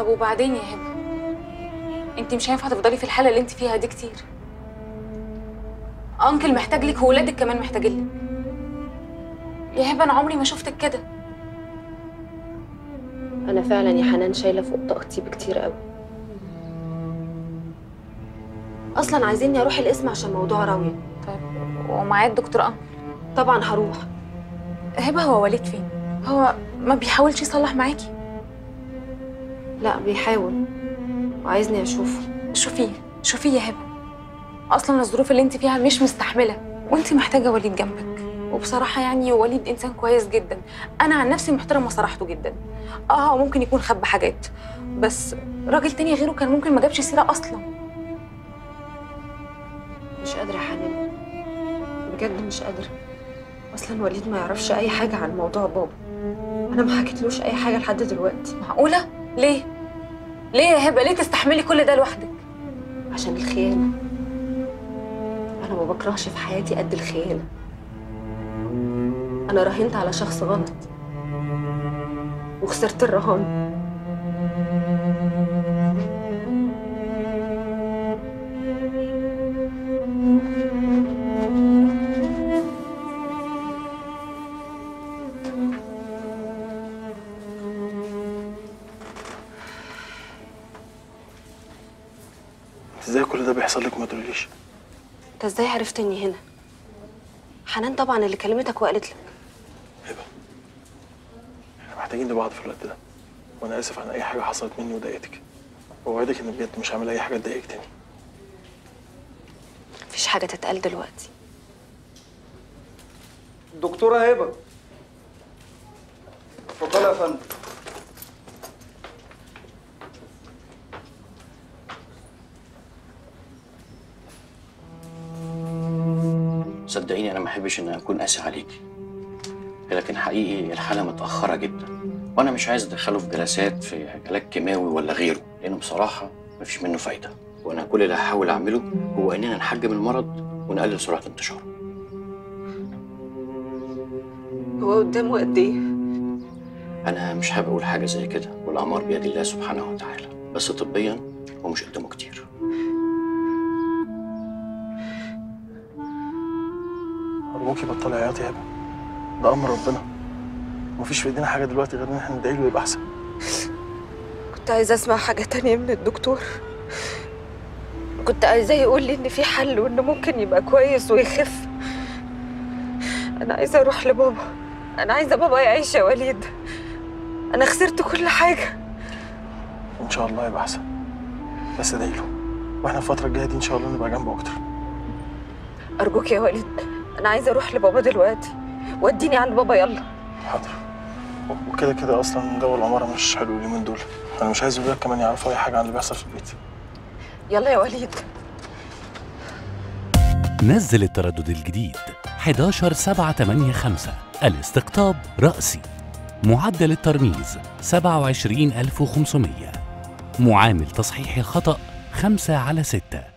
طب وبعدين يا هبه انت مش هينفع تفضلي في الحاله اللي انت فيها دي كتير انكل محتاج لك وولادك كمان محتاجين لك يا هبه انا عمري ما شفتك كده انا فعلا يا حنان شايله فوق طاقتي بكتير قوي اصلا عايزيني اروح القسم عشان موضوع راويه طيب ومعايا الدكتور انكل طبعا هروح هبه هو وليد فين هو ما بيحاولش يصلح معاكي لا بيحاول وعايزني اشوفه شوفيه شوفيه يا هبه اصلا الظروف اللي انت فيها مش مستحمله وانت محتاجه وليد جنبك وبصراحه يعني وليد انسان كويس جدا انا عن نفسي محترمه صراحته جدا اه هو ممكن يكون خبى حاجات بس راجل تاني غيره كان ممكن ما جابش سيره اصلا مش قادره يا حنان بجد مش قادره اصلا وليد ما يعرفش اي حاجه عن موضوع بابا انا ما حكيتلوش اي حاجه لحد دلوقتي معقوله ليه ليه يا هبه ليه تستحملي كل ده لوحدك عشان الخيانه انا ما بكرهش في حياتي قد الخيانه انا راهنت على شخص غلط وخسرت الرهان ازاي كل ده بيحصل لك وما تقوليش انت ازاي عرفت اني هنا حنان طبعا اللي كلمتك وقالت لك هبه احنا محتاجين لبعض في الوقت ده وانا اسف عن اي حاجه حصلت مني وضايقتك واوعدك ان بجد مش هعمل اي حاجه تضايقك تاني مفيش حاجه تتقال دلوقتي دكتورة هبة اتفضلي يا فندم صدقيني انا ما احبش ان اكون قاسي عليكي لكن حقيقي الحاله متاخره جدا وانا مش عايز ادخله في جلسات في علاج كيماوي ولا غيره لانه بصراحه مفيش منه فايده وانا كل اللي هحاول اعمله هو اننا نحجم المرض ونقلل سرعه انتشاره هو قدامه قد ايه انا مش حابب اقول حاجه زي كده والامر بيد الله سبحانه وتعالى بس طبيا هو مش قدامه كتير ارجوكي بطلي عياط يا هبه ده امر ربنا مفيش في ايدينا حاجه دلوقتي غير ان احنا ندعي له ويبقى احسن كنت عايزه اسمع حاجه تانية من الدكتور كنت عايزاه يقول لي ان في حل وانه ممكن يبقى كويس ويخف انا عايزه اروح لبابا انا عايزه بابا يعيش يا وليد انا خسرت كل حاجه ان شاء الله يبقى احسن بس ادعي له واحنا الفتره الجايه دي ان شاء الله نبقى جنبه اكتر ارجوك يا وليد انا عايزه اروح لبابا دلوقتي وديني عند بابا يلا حاضر وكده كده اصلا جو العماره مش حلو اليومين دول انا مش عايز الولاد كمان يعرفوا اي حاجه عن اللي بيحصل في البيت يلا يا وليد نزل التردد الجديد 11 7 8 5 الاستقطاب رأسي معدل الترميز 27500 معامل تصحيح الخطأ 5 على 6